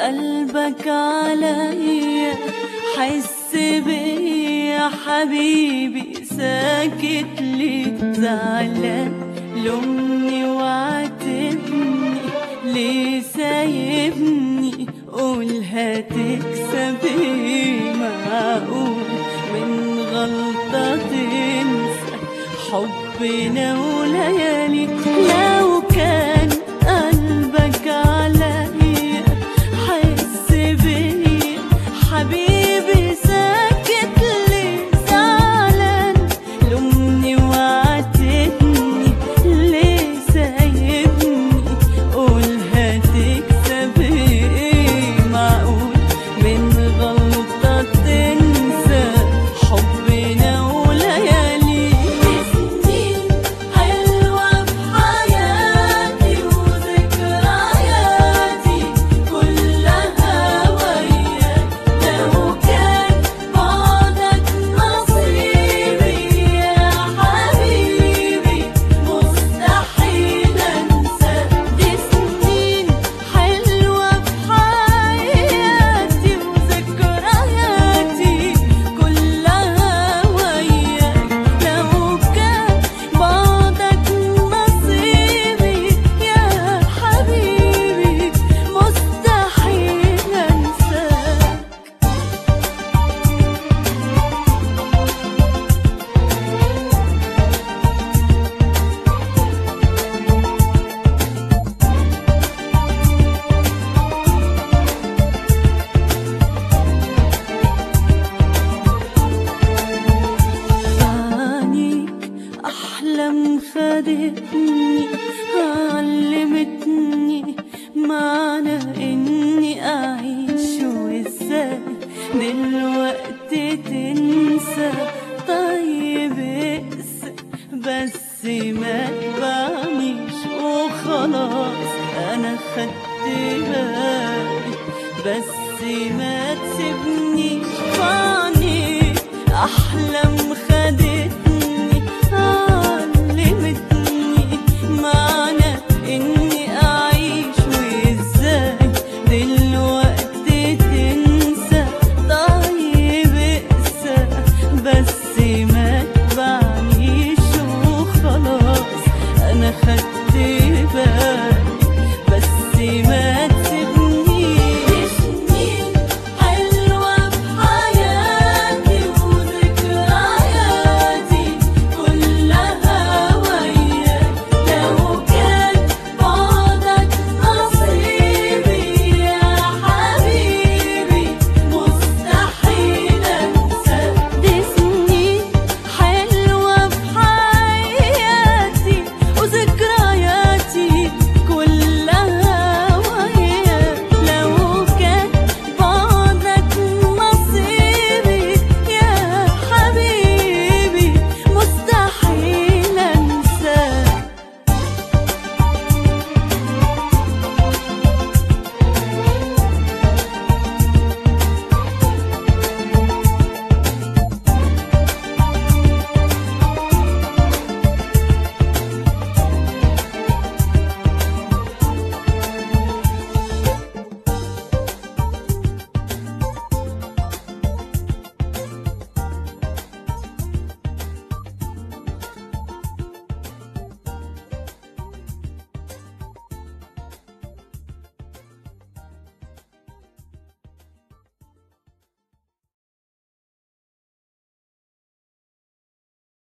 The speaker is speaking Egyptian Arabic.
قلبك عليا حس بيا حبيبي ساكت ليه زعلان لومني وعاتبني ليه سايبني قول هتكسب ايه معقول من غلطة تنسى حبنا وليالي لو كان قلبك عليا حس بيا حبيبي ساكت ليه زعلان لومني وعاتبني ليه سايبني قول هتكسب ايه معقول من غلطة تنسى حبنا وليالي سنين حلوة في حياتي وذكرياتي كلها وياك لو كان بعدك نصيبي يا حبيبي مستحيل انساك دي سنين حلوة في حياتي وذكرياتي كلها وياك لو كان بعدك نصيبي يا حبيبي مستحيل انساك عنيك أحلام خدتني علمتني معنى إني أعيش وإزاي دلوقتي تنسى طيب اقسى بس ما تبعنيش وخلاص أنا خدت بالي بس ما تسيبنيش عنيك أحلام خدتني